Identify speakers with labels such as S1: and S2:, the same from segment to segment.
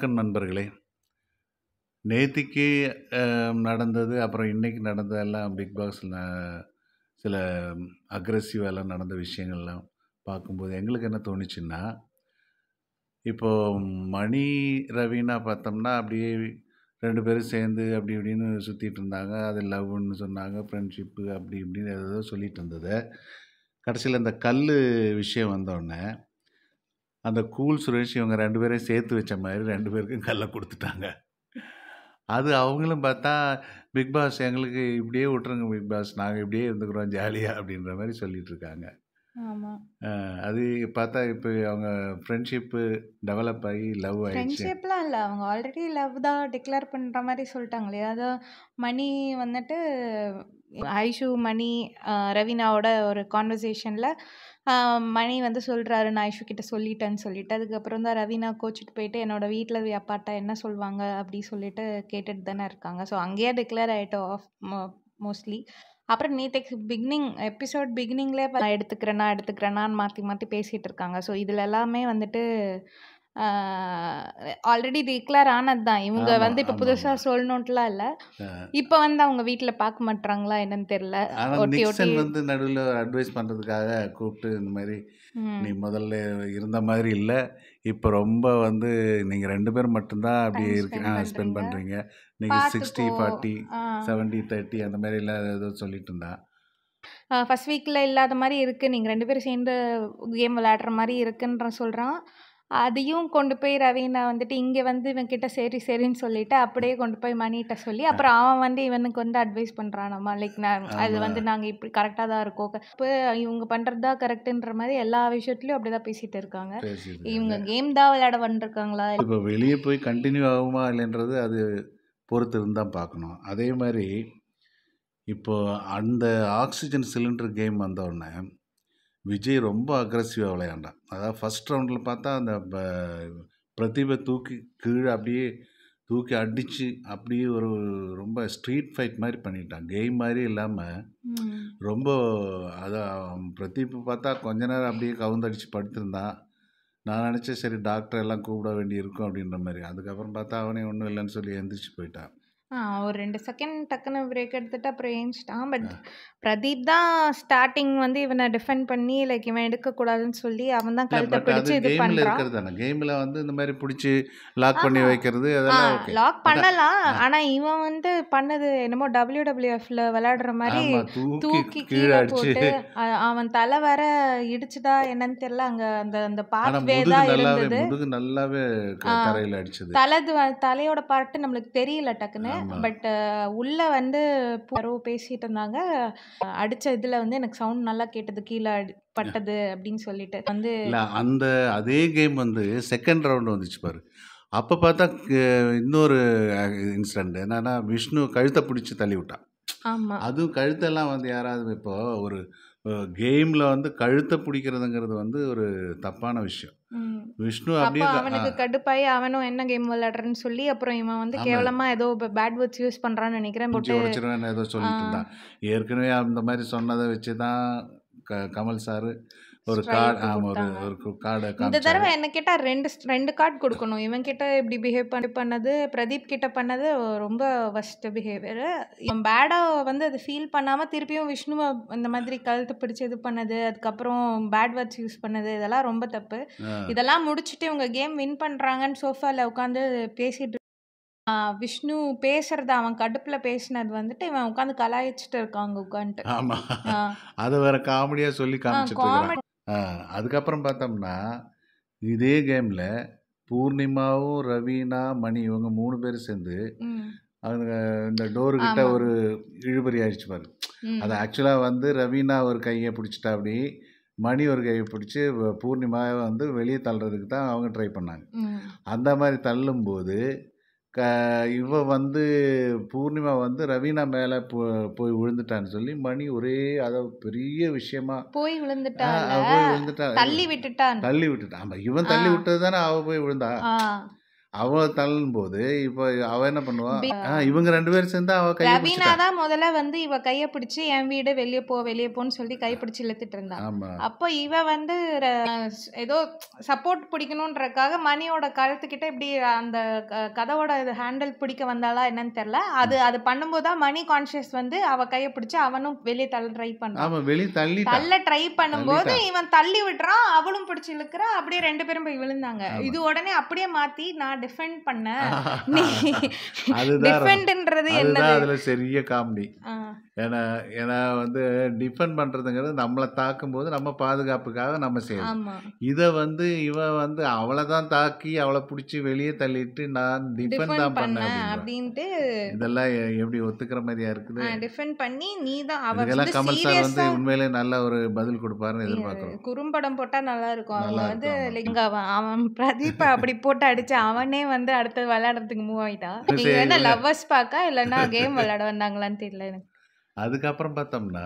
S1: வணக்கம் நண்பர்களே நேத்திக்கு அஹ், நடந்தது அப்புறம் இன்னைக்கு நடந்ததெல்லாம் பிக் பாஸில் சில அக்ரெசிவ் எல்லாம் நடந்த விஷயங்கள்லாம் பார்க்கும்போது எங்களுக்கு என்ன தோணுச்சுன்னா இப்போ மணி ரவீனா பார்த்தோம்னா அப்படியே ரெண்டு பேரும் சேர்ந்து அப்படி இப்படின்னு சுற்றிட்டு இருந்தாங்க அது லவ்னு சொன்னாங்க ஃப்ரெண்ட்ஷிப்பு அப்படி இப்படின்னு ஏதோ சொல்லிட்டு இருந்தது கடைசியில் இந்த கல் விஷயம் வந்தோடனே அந்த கூல் சுரேஷ் இவங்க ரெண்டு பேரையும் சேர்த்து வச்ச மாதிரி ரெண்டு பேருக்கும் கல்லை கொடுத்துட்டாங்க அது அவங்களும் பார்த்தா பிக் பாஸ் எங்களுக்கு இப்படியே விட்டுருங்க பிக் பாஸ் நாங்கள் இப்படியே இருந்துக்கிறோம் ஜாலியாக அப்படின்ற மாதிரி சொல்லிட்டு இருக்காங்க
S2: ஆமா.
S1: அஹ் அது பார்த்தா இப்போ அவங்க ஃப்ரெண்ட்ஷிப்பு டெவலப் ஆகி லவ் ஆயிடுச்சு
S2: ஃப்ரெண்ட்ஷிப்லாம் இல்ல. அவங்க ஆல்ரெடி லவ் தான் டிக்ளேர் பண்ற மாரி சொல்ட்டாங்களே! அது மணி வந்துட்டு ஐஷு, மணி, அ ரவீனாவோட ஒரு கான்வர்சேஷன்ல அ மணி வந்து சொல்றாரு, "நான் ஐஷு கிட்ட சொல்லிட்டேன்னு" சொல்லிட்டு. அதுக்கப்புறம் தான் ரவீனா கோச்சிட்டு போயிட்டு, "என்னோட வீட்ல அப்பாட்ட என்ன சொல்வாங்க?" அப்படி சொல்லிட்டு கேட்டுட்டு தானே இருக்காங்க. ஸோ அங்கேயே டிக்ளேர் ஆயிட்டோம் ஆஃப் மோ மோஸ்ட்லி. அப்புறம் நேத்தைக்கு பிகினிங் எபிசோட் பிகினிங்லயே நான் எடுத்துக்கிறேனா, எடுத்துக்கிறேனான்னு மாத்தி மாத்தி பேசிட்டு இருக்காங்க. ஸோ இதுல எல்லாமே வந்துட்டு அ ஆல்ரெடி டிக்ளேர் ஆனது தான். இவங்க
S1: ஆமா,
S2: வந்து இப்ப
S1: ஆமா,
S2: புதுசா
S1: ஆமா.
S2: சொல்லணுன்ட்டுலாம் இல்ல.
S1: அஹ்
S2: இப்ப வந்து அவங்க வீட்ல பார்க்க மாட்றாங்களா என்னன்னு தெரியல.
S1: ஆனா
S2: ஒட்டி ஒட்டி
S1: நிக்சன் வந்து நடுவில் அட்வைஸ் பண்ணுறதுக்காக கூப்பிட்டு இந்த மாதிரி நீ
S2: ம்.
S1: முதல்ல இருந்த மாதிரி இல்லை இப்போ ரொம்ப வந்து நீங்கள் ரெண்டு பேர் மட்டும்தான் அப்படி
S2: டைம்
S1: இருக்கு
S2: ஸ்பெண்ட்
S1: ஸ்பெண்ட்
S2: பண்றீங்க.
S1: பண்ணுறீங்க நீங்கள் சிக்ஸ்டி
S2: பார்த்துக்கோ.
S1: ஃபார்ட்டி
S2: ஆ.
S1: செவன்ட்டி தேர்ட்டி அந்த மாதிரிலாம் ஏதோ சொல்லிட்டு இருந்தா
S2: அ ஃபர்ஸ்ட் வீக்ல இல்லாத மாரி இருக்கு. நீங்க 2 பேரும் சேர்ந்து கேம் விளையாடுற மாரி இருக்குன்ற சொல்றான். அதையும் கொண்டு போய் ரவீனா வந்துட்டு இங்க வந்து இவன்கிட்ட சரி சரின்னு சொல்லிட்டு, அப்படியே கொண்டு போய் மணிட்ட சொல்லி, அப்புறம் அவன் வந்து இவனுக்கு வந்து அட்வைஸ் பண்றானாமா. லைக் நான் அது
S1: ஆமா
S2: வந்து நாங்க இப்படி கரெக்ட்டா தான் இருக்கோம். இப்ப இவங்க பண்றது தான் கரெக்ட்டுன்ற மாரி எல்லா விஷயத்துலயும் அப்படிதான் பேசிட்டு இருக்காங்க.
S1: பேசிட்டு
S2: இவங்க
S1: இருக்காங்க
S2: கேம் தான் விளையாட வந்திருக்காங்களா?
S1: இப்போ வெளியே போய் கண்டினியூ ஆகுமா இல்லைன்றது அது பொறுத்து இருந்தால் பார்க்கணும் அதே மாதிரி இப்போ அந்த ஆக்சிஜன் சிலிண்டர் கேம் வந்தோடனே விஜய் ரொம்ப அக்ரஸிவாக விளையாண்டான் அதாவது ஃபர்ஸ்ட் ரவுண்டில் பார்த்தா அந்த ப- பிரதீபை தூக்கி கீழே அப்படியே தூக்கி அடித்து அப்படியே ஒரு ரொம்ப ஸ்ட்ரீட் ஃபைட் மாதிரி பண்ணிட்டான் கேம் மாதிரி இல்லாமல்
S2: ம்.
S1: ரொம்ப அதான் பிரதீப் பார்த்தா கொஞ்ச நேரம் அப்படியே கவுந்தடிச்சு படுத்திருந்தான் நான் நினச்சேன் சரி டாக்டர் எல்லாம் கூப்பிட வேண்டி இருக்கும் அப்படின்ற மாதிரி அதுக்கப்புறம் பார்த்தா அவனே ஒன்றும் இல்லைன்னு சொல்லி எந்திரிச்சு போயிட்டான்
S2: ஆ ஒரு 2 செகண்ட் டக்குன்னு பிரேக் எடுத்துட்டு அப்புறம் ஏஞ்சிட்டான். பட் பிரதீப் தான் ஸ்டார்ட்டிங் வந்து இவன டிஃபெண்ட் பண்ணி லைக் இவன் எடுக்கக்கூடாதுன்னு சொல்லி அவன் தான்
S1: இல்லை
S2: கழுத்த
S1: பட் அது
S2: பிடிச்சு இது
S1: கேமில்
S2: பண்றான்.
S1: இருக்கிறது தானே கேமில் வந்து இந்த மாதிரி பிடிச்சி லாக் பண்ணி
S2: ஆமா.
S1: வைக்கிறது
S2: ஆ
S1: அதெல்லாம் ஓகே
S2: லாக்
S1: அதான்
S2: பண்ணலாம்.
S1: ஆ
S2: ஆனா இவன் வந்து பண்ணது என்னமோ WWFல விளையாடுற மாரி
S1: ஆமாம் தூக்கி
S2: தூக்கி
S1: கீழே
S2: கீழ
S1: அடிச்சு
S2: போட்டு அ அவன் தலை வேற இடிச்சுதா என்னன்னு தெரியல. அங்க அந்த அந்த
S1: ஆனால்
S2: பாத்வே
S1: முதுகு
S2: தான்
S1: நல்லாவே
S2: இருந்தது.
S1: முதுகு நல்லாவே
S2: ஆ
S1: தரையில் அடிச்சது
S2: தலது வ தலையோட பார்ட் நம்மளுக்கு தெரியல டக்குன்னு.
S1: ஆமாம்
S2: பட் உள்ள வந்து யாரோ பேசிட்டு இருந்தாங்க. அடிச்ச இதுல வந்து எனக்கு சவுண்ட் நல்லா கேட்டது. கீழ அடி பட்டது அப்படின்னு சொல்லிட்டு. வந்து
S1: இல்லை அந்த அதே கேம் வந்து செகண்ட் ரவுண்டு வந்துச்சு பாரு அப்போ பார்த்தா க- இன்னொரு இன்சிடெண்ட் என்னன்னா விஷ்ணு கழுத்தை பிடிச்சி தள்ளி விட்டான்
S2: ஆமா.
S1: அதுவும் கழுத்தெல்லாம் வந்து யாராவது இப்போ ஒரு கேமில் வந்து கழுத்தை பிடிக்கிறதுங்கிறது வந்து ஒரு தப்பான விஷயம்
S2: ம்.
S1: விஷ்ணு
S2: அப்ப
S1: அப்படியே க- ஆ
S2: அவனுக்கு கடுப்பாயி அவனும் என்ன கேம் விளையாடுறன்னு சொல்லி, அப்புறம் இவன் வந்து
S1: ஆமாம்
S2: கேவலமா ஏதோ பேட் வேர்ட்ஸ் யூஸ் பண்றான்னு நினைக்கிறேன்.
S1: மூஞ்சி
S2: போட்டு
S1: உடைச்சிருவேன்னு ஏதோ
S2: ஆ
S1: சொல்லிட்டு இருந்தான் ஏற்கனவே அந்த மாதிரி சொன்னதை வச்சு தான் க கமல் சார் ஒரு கார்டு
S2: ஸ்ட்ரைக்
S1: ஆமாம் ஒரு
S2: குடுத்தாங்க.
S1: ஒரு கார்டை
S2: இந்த
S1: காமிச்சாரு
S2: தடவ என்ன கேட்டா 2 ஸ் 2 கார்ட் குடுக்கணும். இவன் கிட்ட இப்படி பிஹேவ் பண்ணி பண்ணது, பிரதீப் கிட்ட பண்ணது ரொம்ப வொர்ஸ்ட் பிஹேவியர். இவன் பேடா வந்து அது ஃபீல் பண்ணாம திருப்பியும் விஷ்ணுவ இந்த மாதிரி கழுத்த பிடிச்சு இது பண்ணது, அதுக்கப்புறம் பேட் வேர்ட்ஸ் யூஸ் பண்ணது இதெல்லாம் ரொம்ப தப்பு.
S1: ஆ
S2: இதெல்லாம் முடிச்சுட்டு இவங்க கேம் வின் பண்றாங்கன்னு சோஃபால உட்காந்து பேசிட்டு ஆ விஷ்ணு பேசுறது அவன் கடுப்புல பேசினது வந்துட்டு இவன் உட்காந்து கலாய்ச்சிட்டு இருக்காங்க உட்காந்துட்டு.
S1: ஆமாம்
S2: ஆ.
S1: அதை வேற காமெடியாக சொல்லி
S2: ஆ
S1: காமிச்சிட்டு இருக்கிறான்
S2: காமெடி
S1: ஆ, அதுக்கப்புறம் பார்த்தோம்னா இதே கேமில் பூர்ணிமாவும் ரவீனா மணி இவங்க மூணு பேரும் சேர்ந்து
S2: ம்.
S1: அவங்க இந்த டோரு கிட்ட
S2: ஆமா.
S1: ஒரு இழுபறி ஆயிடுச்சு பாரு அது
S2: ம்.
S1: ஆக்சுவலாக வந்து ரவீனா ஒரு கையை பிடிச்சிட்டா அப்படி மணி ஒரு கையை பிடிச்சி பூர்ணிமாவை வந்து வெளியே தள்ளுறதுக்கு தான் அவங்க ட்ரை பண்ணாங்க
S2: ம்.
S1: அந்த மாதிரி தள்ளும்போது க இவ வந்து பூர்ணிமா வந்து ரவீனா மேலே போ போய் விழுந்துட்டான்னு சொல்லி மணி ஒரே அதை பெரிய விஷயமா
S2: போய்
S1: ஆ,
S2: விழுந்துட்டால
S1: அவ போய் விழுந்துட்டா
S2: தள்ளி விட்டுட்டான்.
S1: தள்ளி விட்டுட்டான் ஆமாம் இவன்
S2: ஆ.
S1: தள்ளி விட்டது தானே அவள் போய் விழுந்தா
S2: ஆ.
S1: அவ தள்ளும்போது இப்போ அவ என்ன பண்ணுவா
S2: பி-
S1: ஆ, இவங்க ரெண்டு பேரும் சேர்ந்து அவ கையை
S2: ரவீனா
S1: பிடிச்சிட்டா
S2: தான் முதல்ல வந்து இவ கைய பிடிச்சு என் வீடு வெளியே போ வெளியே போன்னு சொல்லி கை பிடிச்சு இழுத்துட்டு இருந்தா
S1: ஆமா
S2: அப்போ இவ வந்து ர- ஏதோ சப்போர்ட் பிடிக்கணுன்றக்காக மணியோட கழுத்துக்கிட்ட இப்படி அந்த க- கதவோட ஹேண்டில் பிடிக்க வந்தாளா என்னன்னு தெரியல அது அது பண்ணும்போது தான் மணி கான்ஷியஸ் வந்து அவ கைய பிடிச்சு அவனும் வெளியே தள்ள ட்ரை பண்றான்
S1: ஆமா வெளியே தள்ளிட்டா
S2: தள்ள ட்ரை பண்ணும்போது
S1: தள்ளிட்டா.
S2: இவன் தள்ளி விட்டுறான் அவளும் பிடிச்சு இழுக்கிறா அப்படியே ரெண்டு பேரும் போய் விழுந்தாங்க
S1: ஆமா.
S2: இது உடனே அப்படியே மாத்தி நான் டிஃபெண்ட் பண்ணேன் நீ
S1: அதுதான்
S2: டிஃபெண்ட்ன்றது
S1: அதுதான்
S2: என்னது
S1: அதுல பெரிய காமெடி
S2: ஆ,
S1: ஏன்னா ஏன்னா வந்து டிஃபெண்ட் பண்றதுங்கிறது நம்மளை தாக்கும்போது நம்ம பாதுகாப்புக்காக நம்ம செய்யணும்
S2: ஆமா
S1: இதை வந்து இவ வந்து அவளை தான் தாக்கி அவளை பிடிச்சி வெளியே தள்ளிட்டு நான் டிஃபெண்ட்
S2: டிஃபெண்ட்
S1: தான் பண்ணேன்
S2: பண்ண
S1: அப்படின்பா.
S2: அப்படின்ட்டு
S1: இதெல்லாம் எ- எப்படி ஒத்துக்கிற மாதிரியா இருக்குது
S2: டிஃபெண்ட் பண்ணி நீ தான் அவ
S1: இதுக்கெல்லாம்
S2: வந்து
S1: கமல் சார் வந்து
S2: சீரியஸா
S1: உண்மையிலே நல்ல ஒரு பதில் கொடுப்பாருன்னு எதிர்பார்க்கிறோம்
S2: குறும்படம் போட்டா நல்லா இருக்கும் அவங்க
S1: நல்லா
S2: வந்து
S1: இருக்கும், ஆமா.
S2: like அவன் அவன் பிரதீப் அப்படி போட்டு அடிச்சு அவனே வந்து அடுத்து விளையாடுறதுக்கு மூவ் ஆயிட்டான் நீங்க
S1: சரி,
S2: என்ன
S1: இல்ல.
S2: லவ்வர்ஸ் பார்க்க இல்லைன்னா கேம் விளையாட வந்தாங்களான்னு தெரியல எனக்கு
S1: அதுக்கப்புறம் பார்த்தோம்னா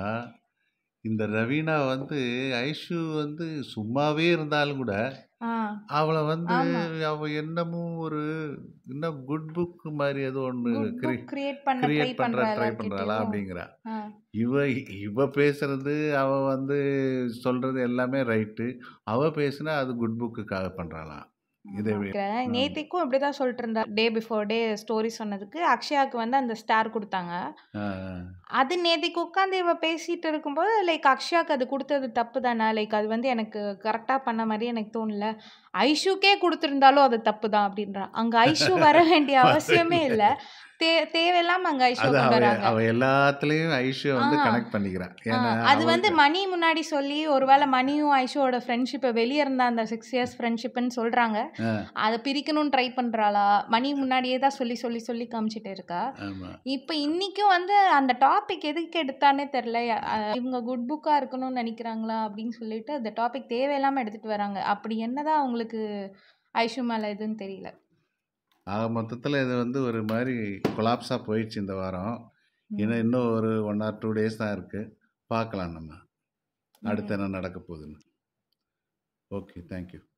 S1: இந்த ரவீனா வந்து ஐஷு வந்து சும்மாவே இருந்தாலும் கூட
S2: ஆ
S1: அவளை வந்து
S2: ஆமா.
S1: அவ என்னமும் ஒரு இன்னும் குட் புக் மாதிரி ஏதோ ஒன்று
S2: குட் புக் கிரியேட் பண்ண ட்ரை
S1: கிரியேட் பண்ற
S2: பண்றா
S1: ட்ரை பண்றாளா அப்படிங்கிறா
S2: ஆ
S1: இவ இவ பேசுறது அவ வந்து சொல்றது எல்லாமே ரைட்டு அவ பேசுனா அது குட் புக்குக்காக பண்றாளாம் இதை வி-
S2: நினைக்கிறேன். நேத்திக்கும் இப்படிதான் சொல்லிட்டு இருந்தா டே பிஃபோர் டே ஸ்டோரி சொன்னதுக்கு அக்ஷயாக்கு வந்து அந்த ஸ்டார் கொடுத்தாங்க
S1: ஆ,
S2: அது நேத்திக்கு உட்காந்து இவ பேசிட்டு இருக்கும்போது லைக் அக்ஷயாக்கு அது கொடுத்தது தப்பு தானே லைக் அது வந்து எனக்கு கரெக்டாக பண்ண மாதிரி எனக்கு தோணல ஐஷுக்கே கொடுத்துருந்தாலும் அது தப்பு தான் அப்படின்றா அங்க ஐஷு வர வேண்டிய அவசியமே இல்லை தே தேவையில்லாம அங்க ஐஷு
S1: அது
S2: கொண்டு
S1: அவ
S2: வராங்க
S1: அவ எல்லாத்துலயும் ஐஷு வந்து
S2: ஆ.
S1: கனெக்ட் பண்ணிக்கிறான்
S2: ஆ,
S1: ஏன்னா
S2: அது வந்து
S1: அவளுக்கு-
S2: மணி முன்னாடி சொல்லி ஒருவேளை மணியும் ஐஷுவோட ஃப்ரெண்ட்ஷிப்பை வெளியே இருந்த அந்த சிக்ஸ் இயர்ஸ் ஃப்ரெண்ட்ஷிப்னு சொல்றாங்க
S1: ஆ,
S2: அதை பிரிக்கணும்னு ட்ரை பண்றாளா மணி முன்னாடியே தான் சொல்லி சொல்லி சொல்லி காமிச்சிட்டு இருக்கா
S1: ஆமா
S2: இப்போ இன்னைக்கும் வந்து அந்த டாபிக் எதுக்கு எடுத்தானே தெரில இவங்க குட் புக்காக இருக்கணும்னு நினைக்கிறாங்களா அப்படின்னு சொல்லிட்டு அந்த டாபிக் தேவையில்லாமல் எடுத்துட்டு வராங்க அப்படி என்னதான் அவங்களுக்கு ஐஷு மேலே எதுன்னு தெரியல
S1: ஆக மொத்தத்தில் இது வந்து ஒரு மாதிரி கொலாப்ஸாக போயிடுச்சு இந்த வாரம் இன்னும் இன்னும் ஒரு ஒன் ஆர் டூ டேஸ் தான் இருக்குது பார்க்கலாம் நம்ம அடுத்து என்ன நடக்க போகுதுன்னு ஓகே தேங்க்யூ